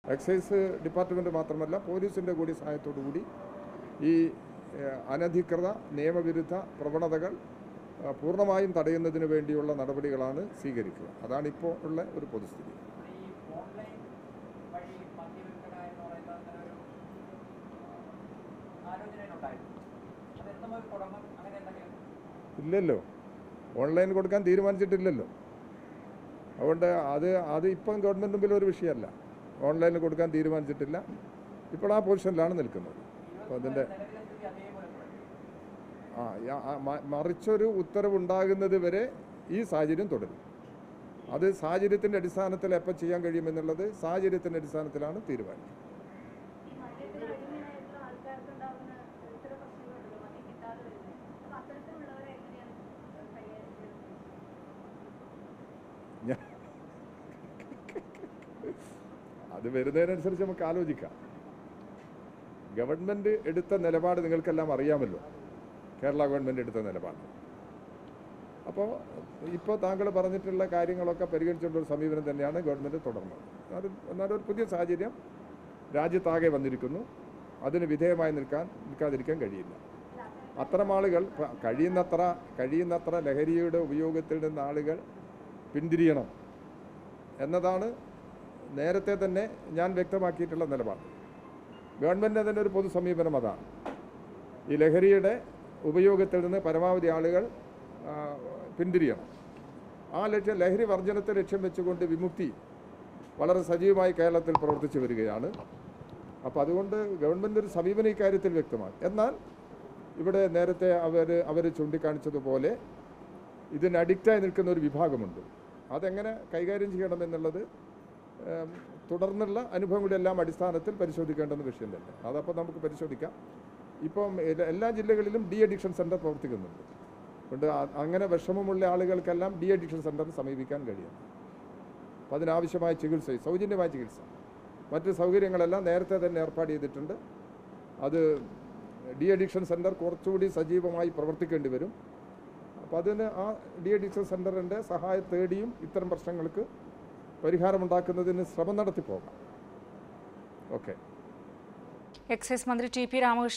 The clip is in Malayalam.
എക്സൈസ് ഡിപ്പാർട്ട്മെൻറ്റ് മാത്രമല്ല പോലീസിൻ്റെ കൂടി സഹായത്തോടു കൂടി ഈ ഏഹ്, അനധികൃത നിയമവിരുദ്ധ പ്രവണതകൾ ആ, പൂർണ്ണമായും തടയുന്നതിന് വേണ്ടിയുള്ള നടപടികളാണ് സ്വീകരിക്കുക അതാണ് ഇപ്പോൾ ഉള്ള ഒരു പൊതുസ്ഥിതി ഈ ഓൺലൈൻ വഴി മദ്യവിൽപ്പന എന്ന് പറയുന്ന അങ്ങനെ ഒരു ആ, ആലോചനയുണ്ടായിരുന്നു അത് എന്ന് മുതൽ തുടങ്ങും അങ്ങനെ എന്തെങ്കിലും ഇല്ലല്ലോ ഓൺലൈൻ കൊടുക്കാൻ തീരുമാനിച്ചിട്ടില്ലല്ലോ അതുകൊണ്ട് അത് അത് ഇപ്പം ഗവൺമെൻറ് മുമ്പിൽ ഒരു വിഷയമല്ല ഓൺലൈനിൽ കൊടുക്കാൻ തീരുമാനിച്ചിട്ടില്ല ഇപ്പോൾ ആ പൊസിഷനിലാണ് നിൽക്കുന്നത് അപ്പോൾ അതിൻ്റെ നിലവിലെ സ്ഥിതി അതേപോലെ തുടരും ആ യാ- ആ, മ- മറിച്ചൊരു ഉത്തരവുണ്ടാകുന്നത് വരെ ഈ സാഹചര്യം തുടരും അത് സാഹചര്യത്തിൻ്റെ അടിസ്ഥാനത്തിൽ എപ്പോൾ ചെയ്യാൻ കഴിയുമെന്നുള്ളത് സാഹചര്യത്തിൻ്റെ അടിസ്ഥാനത്തിലാണ് തീരുമാനിക്കുന്നത് ഈ മദ്യത്തിന് അടിമയായിട്ടുള്ള ആൾക്കാർക്ക് ഉണ്ടാകുന്ന ഇത്തരം പ്രശ്നങ്ങളുണ്ടല്ലോ മദ്യം കിട്ടാതെ വരുന്നത് അപ്പൊ അത്തരത്തിലുള്ളവരെ എങ്ങനെയാണ് കൈകാര്യം ചെയ്യുന്നത് ഞാൻ അത് വരുന്നതിനനുസരിച്ച് നമുക്ക് ആലോചിക്കാം ഗവൺമെൻറ് എടുത്ത നിലപാട് നിങ്ങൾക്കെല്ലാം അറിയാമല്ലോ കേരള ഗവൺമെൻറ് എടുത്ത നിലപാട് അപ്പോൾ ഇപ്പോൾ താങ്കൾ പറഞ്ഞിട്ടുള്ള കാര്യങ്ങളൊക്കെ പരിഗണിച്ചുകൊണ്ടുള്ള ഒരു സമീപനം തന്നെയാണ് ഗവൺമെൻറ് തുടർന്നത് എന്നാലും എന്നാലും ഒരു പുതിയ സാഹചര്യം രാജ്യത്താകെ വന്നിരിക്കുന്നു അതിന് വിധേയമായി നിൽക്കാൻ നിൽക്കാതിരിക്കാൻ കഴിയില്ല അത്തരം ആളുകൾ പ- കഴിയുന്നത്ര കഴിയുന്നത്ര ലഹരിയുടെ ഉപയോഗത്തിൽ നിന്ന് ആളുകൾ പിന്തിരിയണം എന്നതാണ് നേരത്തെ തന്നെ ഞാൻ വ്യക്തമാക്കിയിട്ടുള്ള നിലപാട് ഗവൺമെൻറ് തന്നെ ഒരു പൊതു സമീപനം അതാണ് ഈ ലഹരിയുടെ ഉപയോഗത്തിൽ നിന്ന് പരമാവധി ആളുകൾ ആ, പിന്തിരിയണം ആ ലക്ഷ്യം ലഹരി വർജനത്തെ ലക്ഷ്യം വെച്ചുകൊണ്ട് വിമുക്തി വളരെ സജീവമായി കേരളത്തിൽ പ്രവർത്തിച്ചു വരികയാണ് അപ്പോൾ അതുകൊണ്ട് ഗവൺമെൻറ് ഒരു സമീപനം ഇക്കാര്യത്തിൽ വ്യക്തമാണ് എന്നാൽ ഇവിടെ നേരത്തെ അവർ അവർ ചൂണ്ടിക്കാണിച്ചതുപോലെ ഇതിന് അഡിക്റ്റായി നിൽക്കുന്ന ഒരു വിഭാഗമുണ്ട് അതെങ്ങനെ കൈകാര്യം ചെയ്യണമെന്നുള്ളത് ഏം, തുടർന്നുള്ള അനുഭവങ്ങളുടെ എല്ലാം അടിസ്ഥാനത്തിൽ പരിശോധിക്കേണ്ടുന്ന വിഷയം തന്നെ അതപ്പോൾ നമുക്ക് പരിശോധിക്കാം ഇപ്പം എല്ല- എല്ലാ ജില്ലകളിലും ഡി അഡിക്ഷൻ സെൻറ്റർ പ്രവർത്തിക്കുന്നുണ്ട് അതുകൊണ്ട് അ- അങ്ങനെ വിഷമമുള്ള ആളുകൾക്കെല്ലാം ഡി അഡിക്ഷൻ സെൻറ്ററിൽ സമീപിക്കാൻ കഴിയും അപ്പം അതിനാവശ്യമായ ചികിത്സ സൗജന്യമായ ചികിത്സ മറ്റ് സൗകര്യങ്ങളെല്ലാം നേരത്തെ തന്നെ ഏർപ്പാട് ചെയ്തിട്ടുണ്ട് അത് ഡി അഡിക്ഷൻ സെൻറ്റർ കുറച്ചുകൂടി സജീവമായി പ്രവർത്തിക്കേണ്ടി വരും അപ്പോൾ അതിന് ആ ഡി അഡിക്ഷൻ സെൻറ്ററിൻ്റെ സഹായം തേടിയും ഇത്തരം പ്രശ്നങ്ങൾക്ക് പരിഹാരമുണ്ടാക്കുന്നതിന് ശ്രമം നടത്തി പോകാം ഓക്കെ എക്സൈസ് മന്ത്രി ടി പി രാമകൃഷ്ണൻ